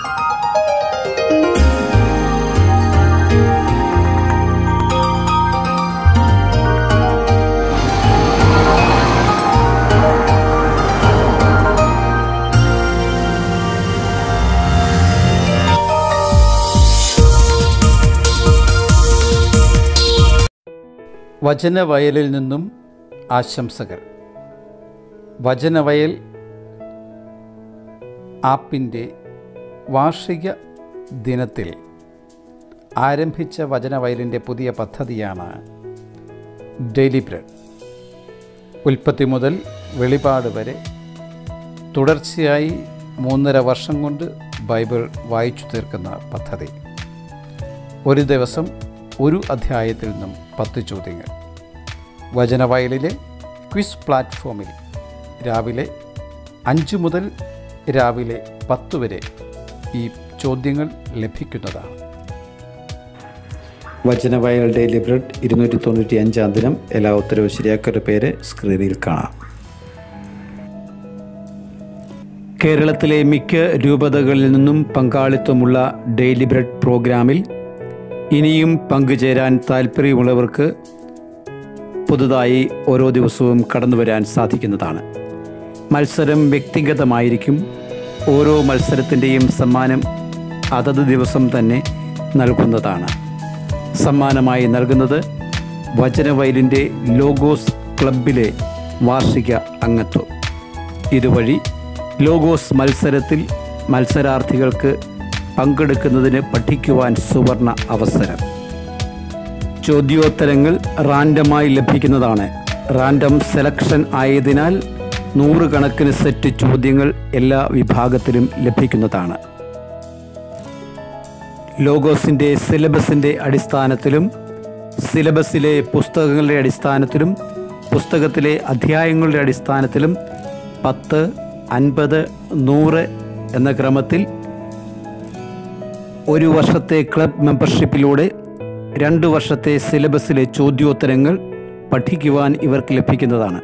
വചനവയലിൽ നിന്നും ആശംസകൾ വചനവയൽ ആപ്പിൻ്റെ വാർഷിക ദിനത്തിൽ ആരംഭിച്ച വചനവയലിൻ്റെ പുതിയ പദ്ധതിയാണ് ഡെയിലി ബ്രെഡ് ഉൽപ്പത്തി മുതൽ വെളിപാട് വരെ തുടർച്ചയായി മൂന്നര വർഷം കൊണ്ട് ബൈബിൾ വായിച്ചു തീർക്കുന്ന പദ്ധതി ഒരു ദിവസം ഒരു അധ്യായത്തിൽ നിന്നും പത്ത് ചോദ്യങ്ങൾ വചനവയലിലെ ക്വിസ് പ്ലാറ്റ്ഫോമിൽ രാവിലെ അഞ്ച് മുതൽ രാവിലെ പത്ത് വരെ ഈ ചോദ്യങ്ങൾ ലഭിക്കുന്നതാണ് വചനവയൽ ഡെയിലി ബ്രെഡ് ഇരുന്നൂറ്റി തൊണ്ണൂറ്റി അഞ്ചാം ദിനം എല്ലാ ഉത്തരവും ശരിയാക്കൊരു പേര് സ്ക്രീനിൽ കാണാം കേരളത്തിലെ മിക്ക രൂപതകളിൽ നിന്നും പങ്കാളിത്തമുള്ള ഡെയിലി ബ്രെഡ് പ്രോഗ്രാമിൽ ഇനിയും പങ്കുചേരാൻ താല്പര്യമുള്ളവർക്ക് പുതുതായി ഓരോ ദിവസവും കടന്നു വരാൻ സാധിക്കുന്നതാണ് മത്സരം വ്യക്തിഗതമായിരിക്കും ഓരോ മത്സരത്തിൻ്റെയും സമ്മാനം അതത് ദിവസം തന്നെ നൽകുന്നതാണ് സമ്മാനമായി നൽകുന്നത് വചനവയലിൻ്റെ ലോഗോസ് ക്ലബിലെ വാർഷിക അംഗത്വം ഇതുവഴി ലോഗോസ് മത്സരത്തിൽ മത്സരാർത്ഥികൾക്ക് പങ്കെടുക്കുന്നതിന് പഠിക്കുവാൻ സുവർണ അവസരം ചോദ്യോത്തരങ്ങൾ റാൻഡമായി ലഭിക്കുന്നതാണ് റാൻഡം സെലക്ഷൻ ആയതിനാൽ നൂറുകണക്കിന് സെറ്റ് ചോദ്യങ്ങൾ എല്ലാ വിഭാഗത്തിലും ലഭിക്കുന്നതാണ് ലോഗോസിൻ്റെ സിലബസിൻ്റെ അടിസ്ഥാനത്തിലും സിലബസിലെ പുസ്തകങ്ങളുടെ അടിസ്ഥാനത്തിലും പുസ്തകത്തിലെ അധ്യായങ്ങളുടെ അടിസ്ഥാനത്തിലും പത്ത് അൻപത് നൂറ് എന്ന ക്രമത്തിൽ ഒരു വർഷത്തെ ക്ലബ് മെമ്പർഷിപ്പിലൂടെ രണ്ട് വർഷത്തെ സിലബസിലെ ചോദ്യോത്തരങ്ങൾ പഠിക്കുവാൻ ഇവർക്ക് ലഭിക്കുന്നതാണ്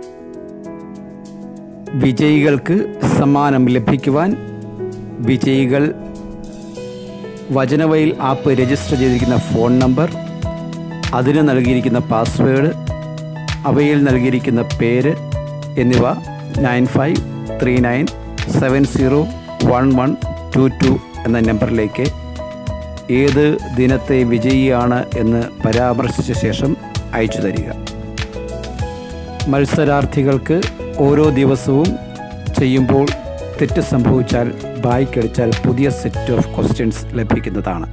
വിജയികൾക്ക് സമ്മാനം ലഭിക്കുവാൻ വിജയികൾ വചനവയിൽ ആപ്പ് രജിസ്റ്റർ ചെയ്തിരിക്കുന്ന ഫോൺ നമ്പർ അതിന് നൽകിയിരിക്കുന്ന പാസ്വേഡ് അവയിൽ നൽകിയിരിക്കുന്ന പേര് എന്നിവ nine five three nine seven zero one one two two എന്ന നമ്പറിലേക്ക് ഏത് ദിനത്തെ വിജയിയാണ് എന്ന് പരാമർശിച്ച ശേഷം അയച്ചു തരിക മത്സരാർത്ഥികൾക്ക് ഓരോ ദിവസവും ചെയ്യുമ്പോൾ തെറ്റ് സംഭവിച്ചാൽ ബായ്ക്കടിച്ചാൽ പുതിയ സെറ്റ് ഓഫ് ക്വസ്റ്റ്യൻസ് ലഭിക്കുന്നതാണ്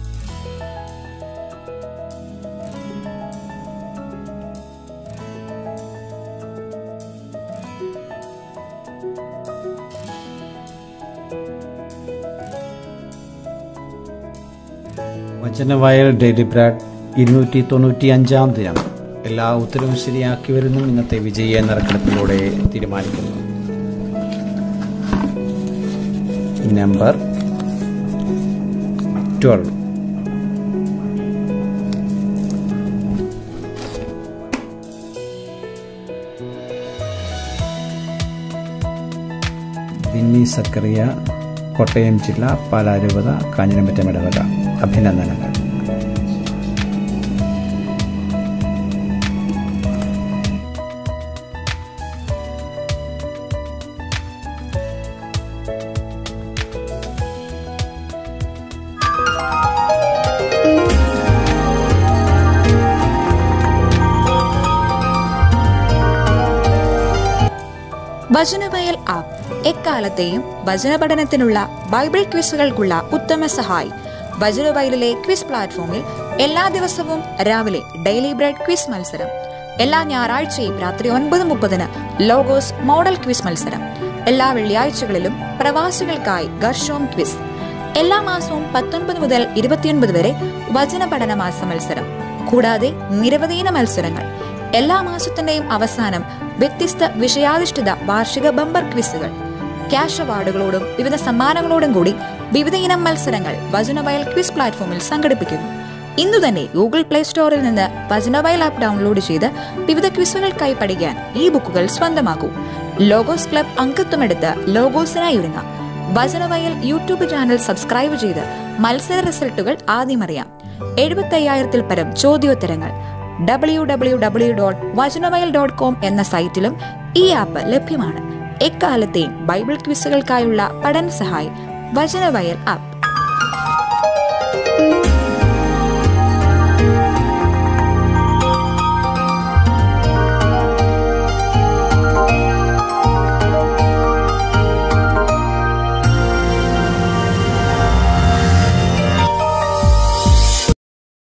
വചനവയൽ ഡെയിലി ബ്രാഡ് ഇരുന്നൂറ്റി തൊണ്ണൂറ്റി അഞ്ചാം ദിനം എല്ലാ ഉത്തരവും ശരിയാക്കിയവരെന്നും ഇന്നത്തെ വിജയ നറുക്കെടുപ്പിലൂടെ തീരുമാനിക്കുന്നു നമ്പർ ട്വൽവ് ബിന്നി സക്കറിയ കോട്ടയം ജില്ല പാലാരൂപത കാഞ്ഞിരമ്പറ്റം ഇടവക അഭിനന്ദനങ്ങൾ വചനവയൽ ആപ്പ് എക്കാലത്തെയും വചന പഠനത്തിനുള്ള ബൈബിൾ ക്വിസുകൾക്കുള്ള ഉത്തമ സഹായി വചനവയലിലെ ക്വിസ് പ്ലാറ്റ്ഫോമിൽ എല്ലാ ദിവസവും രാവിലെ ഡെയിലി ബ്രെഡ് ക്വിസ് മത്സരം എല്ലാ ഞായറാഴ്ചയും രാത്രി ഒൻപത് മുപ്പതിന് ലോഗോസ് മോഡൽ ക്വിസ് മത്സരം എല്ലാ വെള്ളിയാഴ്ചകളിലും പ്രവാസികൾക്കായി ഗർഷോം ക്വിസ് എല്ലാ മാസവും പത്തൊൻപത് മുതൽ ഇരുപത്തിയൊൻപത് വരെ വചന പഠന മാസ മത്സരം കൂടാതെ നിരവധീന മത്സരങ്ങൾ എല്ലാ മാസത്തിന്റെയും അവസാനം വ്യത്യസ്ത വിഷയാധിഷ്ഠിത വാർഷിക ബമ്പർ ക്വിസുകൾ ക്യാഷ് അവാർഡുകളോടും വിവിധ സമ്മാനങ്ങളോടും കൂടി വിവിധ ഇനം മത്സരങ്ങൾ വചനവയൽ ക്വിസ് പ്ലാറ്റ്ഫോമിൽ സംഘടിപ്പിക്കുന്നു ഇന്നു തന്നെ ഗൂഗിൾ പ്ലേ സ്റ്റോറിൽ നിന്ന് വചനവയൽ ആപ്പ് ഡൗൺലോഡ് ചെയ്ത് വിവിധ ക്വിസുകൾക്കായി പഠിക്കാൻ ഈ ബുക്കുകൾ സ്വന്തമാക്കൂ ലോഗോസ് ക്ലബ് അംഗത്വമെടുത്ത് ലോഗോസിനായി ഒരുങ്ങാം വചനവയൽ യൂട്യൂബ് ചാനൽ സബ്സ്ക്രൈബ് ചെയ്ത് മത്സര റിസൾട്ടുകൾ ആദ്യം അറിയാം എഴുപത്തയ്യായിരത്തിൽ പരം ചോദ്യോത്തരങ്ങൾ W W W dot Vachanavayal dot com എന്ന സൈറ്റിലും ഈ ആപ്പ് ലഭ്യമാണ് എക്കാലത്തെയും ബൈബിൾ ക്വിസുകൾക്കായുള്ള പഠന സഹായി വചനവയൽ ആപ്പ്